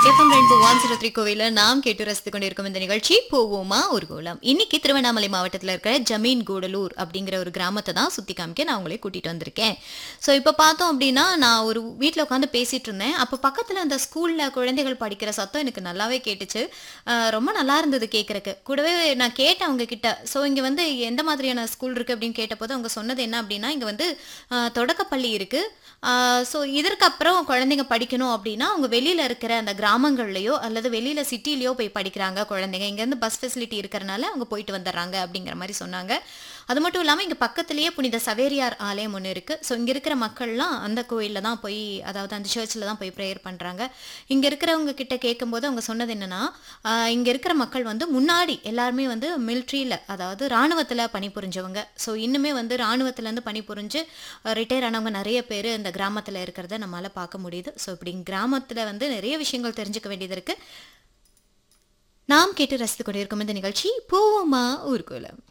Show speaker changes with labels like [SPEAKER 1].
[SPEAKER 1] FM ரெண்டு one zero three கோவில நாம் கேட்டு ரசித்து கொண்டிருக்கும் இந்த நிகழ்ச்சி போவோமா ஊர்கோலம் இன்னைக்கு திருவண்ணாமலை மாவட்டத்தில் இருக்கிற ஜமீன் கூடலூர் அப்படிங்கிற ஒரு கிராமத்தை தான் சுத்தி காமிக்க நான் உங்களை கூட்டிட்டு வந்திருக்கேன் ஸோ இப்போ பார்த்தோம் அப்படின்னா நான் ஒரு வீட்டில் உட்காந்து பேசிட்டு இருந்தேன் அப்போ பக்கத்தில் அந்த ஸ்கூல்ல குழந்தைகள் படிக்கிற சத்தம் எனக்கு நல்லாவே கேட்டுச்சு அஹ் ரொம்ப நல்லா இருந்தது கேட்கறக்கு கூடவே நான் கேட்டேன் அவங்க கிட்ட ஸோ இங்கே வந்து எந்த மாதிரியான ஸ்கூல் இருக்கு அப்படின்னு கேட்டபோது அவங்க சொன்னது என்ன அப்படின்னா இங்கே வந்து அஹ், தொடக்கப்பள்ளி இருக்கு ஸோ இதற்கப்புறம் குழந்தைங்க படிக்கணும் அப்படின்னா அவங்க வெளியில இருக்கிற அந்த கிராமங்கள்லயோ அல்லது வெளியில சிட்டிலயோ போய் படிக்கிறாங்க குழந்தைங்க இங்கேருந்து பஸ் ஃபெசிலிட்டி இருக்கிறனால அவங்க போயிட்டு வந்துடுறாங்க அப்படிங்கிற மாதிரி சொன்னாங்க அது மட்டும் இல்லாமல் இங்கே பக்கத்துலேயே புனித சவேரியார் ஆலயம் ஒன்று இருக்குது ஸோ இங்கே இருக்கிற மக்கள்லாம் அந்த கோயிலில் தான் போய் அதாவது அந்த சர்ச்சில் தான் போய் ப்ரேயர் பண்ணுறாங்க இங்கே இருக்கிறவங்க கிட்ட கேட்கும்போது அவங்க சொன்னது என்னென்னா இங்கே இருக்கிற மக்கள் வந்து முன்னாடி எல்லாருமே வந்து மிலிட்ரியில் அதாவது இராணுவத்தில் பணிபுரிஞ்சவங்க ஸோ இன்னுமே வந்து இராணுவத்துலேருந்து பணிபுரிஞ்சு ரிட்டையர் ஆனவங்க நிறைய பேர் இந்த கிராமத்தில் இருக்கிறத நம்மளால் பார்க்க முடியுது ஸோ இப்படி கிராமத்தில் வந்து நிறைய விஷயங்கள் தெரிஞ்சுக்க வேண்டியது இருக்குது நாம் கேட்டு ரசித்து கொண்டிருக்கும் இந்த நிகழ்ச்சி போவோமா ஊர்கோலம்